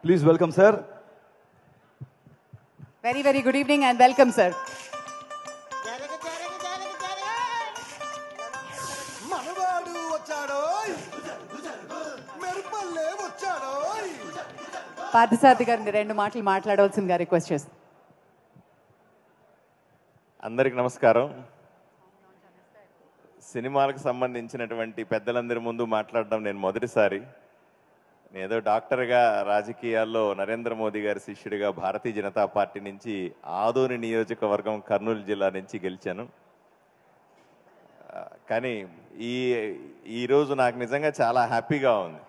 please welcome sir very very good evening and welcome sir జరగ జరగ జరగ జరగ మనవాడు వచ్చాడో మెరుపల్లే వచ్చాడో పార్థసారథి గారిని రెండు మాటలు మాట్లాడవలసిందిగా రిక్వెస్ట్ చేస్తాను అందరికి నమస్కారం సినిమాలకు సంబంధించినటువంటి పెద్దలందరి ముందు మాట్లాడడం నేను మొదటిసారి నేను ఏదో డాక్టర్గా రాజకీయాల్లో నరేంద్ర మోదీ గారి శిష్యుడిగా భారతీయ జనతా పార్టీ నుంచి ఆదోని నియోజకవర్గం కర్నూలు జిల్లా నుంచి గెలిచాను ఆ, కానీ ఈ ఈరోజు నాకు నిజంగా చాలా హ్యాపీగా ఉంది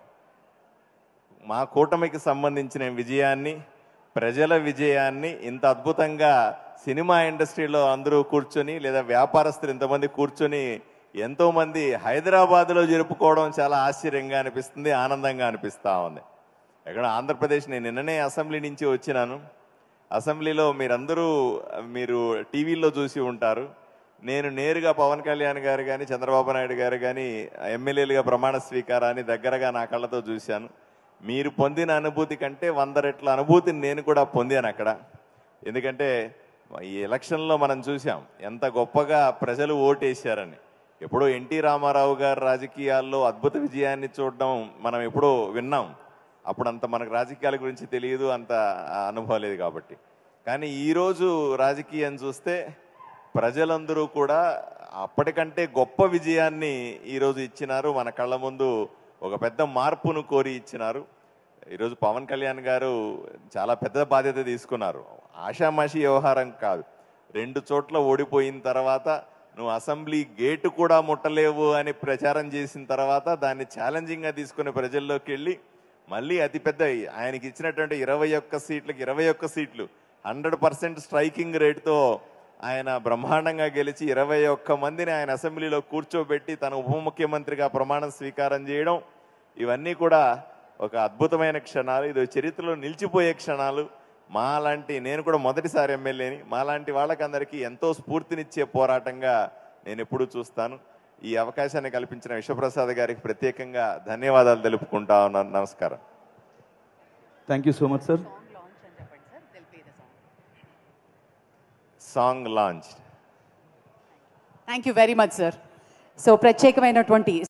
మా కూటమికి సంబంధించిన విజయాన్ని ప్రజల విజయాన్ని ఇంత అద్భుతంగా సినిమా ఇండస్ట్రీలో అందరూ కూర్చొని లేదా వ్యాపారస్తులు ఇంతమంది కూర్చొని ఎంతో మంది హైదరాబాద్లో జరుపుకోవడం చాలా ఆశ్చర్యంగా అనిపిస్తుంది ఆనందంగా అనిపిస్తూ ఉంది ఎక్కడ ఆంధ్రప్రదేశ్ నేను నిన్ననే అసెంబ్లీ నుంచి వచ్చినాను అసెంబ్లీలో మీరందరూ మీరు టీవీల్లో చూసి ఉంటారు నేను నేరుగా పవన్ కళ్యాణ్ గారు కానీ చంద్రబాబు నాయుడు గారు కానీ ఎమ్మెల్యేలుగా ప్రమాణ స్వీకారాన్ని దగ్గరగా నా కళ్ళతో చూశాను మీరు పొందిన అనుభూతి కంటే వంద రెట్ల అనుభూతిని నేను కూడా పొందాను అక్కడ ఎందుకంటే ఈ ఎలక్షన్లో మనం చూసాం ఎంత గొప్పగా ప్రజలు ఓటేశారని ఎప్పుడో ఎన్టీ రామారావు గారు రాజకీయాల్లో అద్భుత విజయాన్ని చూడడం మనం ఎప్పుడో విన్నాం అప్పుడు అంత మనకు రాజకీయాల గురించి తెలియదు అంత అనుభవం లేదు కాబట్టి కానీ ఈరోజు రాజకీయం చూస్తే ప్రజలందరూ కూడా అప్పటికంటే గొప్ప విజయాన్ని ఈరోజు ఇచ్చినారు మన కళ్ళ ముందు ఒక పెద్ద మార్పును కోరి ఇచ్చినారు ఈరోజు పవన్ కళ్యాణ్ గారు చాలా పెద్ద బాధ్యత తీసుకున్నారు ఆషామాషి వ్యవహారం కాదు రెండు చోట్ల ఓడిపోయిన తర్వాత నువ్వు అసెంబ్లీ గేటు కూడా ముట్టలేవు అని ప్రచారం చేసిన తర్వాత దాన్ని ఛాలెంజింగ్గా తీసుకుని ప్రజల్లోకి వెళ్ళి మళ్ళీ అతిపెద్ద ఆయనకి ఇచ్చినటువంటి ఇరవై ఒక్క సీట్లకి ఇరవై ఒక్క సీట్లు హండ్రెడ్ పర్సెంట్ స్ట్రైకింగ్ రేట్తో ఆయన బ్రహ్మాండంగా గెలిచి ఇరవై ఒక్క మందిని ఆయన అసెంబ్లీలో కూర్చోబెట్టి తన ఉప ముఖ్యమంత్రిగా ప్రమాణ స్వీకారం చేయడం ఇవన్నీ కూడా ఒక అద్భుతమైన క్షణాలు ఇది చరిత్రలో నిలిచిపోయే క్షణాలు మాలాంటి నేను కూడా మొదటిసారి ఎమ్మెల్యేని మాలాంటి వాళ్ళకందరికీ ఎంతో స్ఫూర్తినిచ్చే పోరాటంగా నేను ఎప్పుడూ చూస్తాను ఈ అవకాశాన్ని కల్పించిన విశ్వప్రసాద్ గారికి ప్రత్యేకంగా ధన్యవాదాలు తెలుపుకుంటా ఉన్నాను నమస్కారం thank you so much sir song launch thank you very much sir so ప్రత్యేకమైనటువంటి